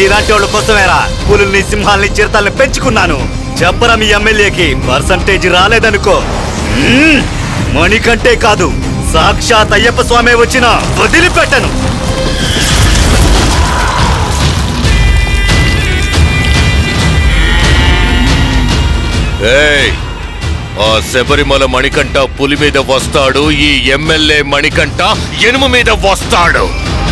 మీలాంటి వాళ్ళ కోసమేరా పులుల్ని సింహాల్ని చిరతల్ని పెంచుకున్నాను చెప్పరా మీ ఎమ్మెల్యేకి పర్సంటేజ్ రాలేదనుకో మ్మ్! మణికంటే కాదు సాక్షాత్ అయ్యప్ప స్వామి వచ్చినా వదిలిపెట్టను ఏయ్ ఆ శబరిమల మణికంఠ పులి మీద వస్తాడు ఈ ఎమ్మెల్యే మణికంఠ ఎనుము మీద వస్తాడు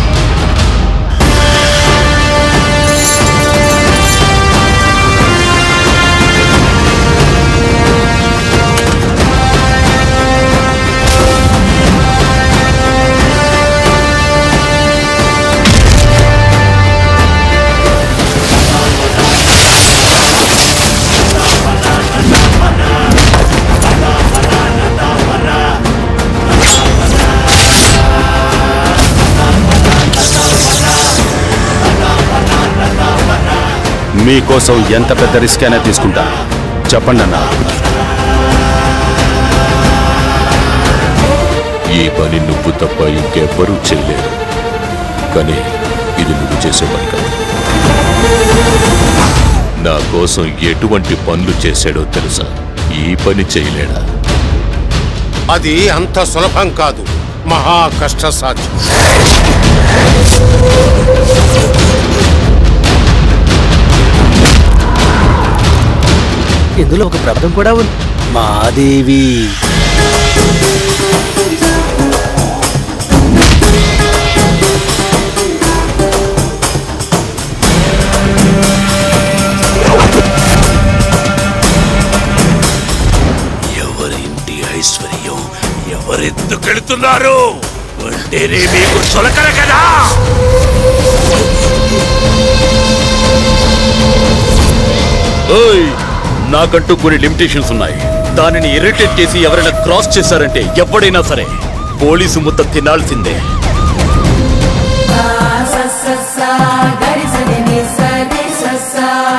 మీకోసం ఎంత పెద్ద రిస్క్ అయినా తీసుకుంటా చెప్పండి అన్న ఈ పని నువ్వు తప్ప ఇంకెవ్వరూ చేయలేరు కానీ ఇది నువ్వు చేసే పని కాదు నా కోసం ఎటువంటి పనులు చేశాడో తెలుసా ఈ పని చేయలేడా అది అంత సులభం కాదు మహా కష్ట సాధ్యం ఇందులో ఒక ప్రపదం కూడా ఉంది మాదేవి ఎవరింటి ఐశ్వర్యం ఎవరెత్తుకెళ్తున్నారు అంటేనే మీకు చులకన కదా ఓయ్ నాకంటూ కొన్ని లిమిటేషన్స్ ఉన్నాయి దానిని ఇరిటేట్ చేసి ఎవరైనా క్రాస్ చేశారంటే ఎవడైనా సరే పోలీసు ముద్ద తినాల్సిందే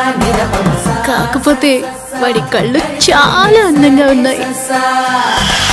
కాకపోతే వాడి కళ్ళు చాలా అందంగా ఉన్నాయి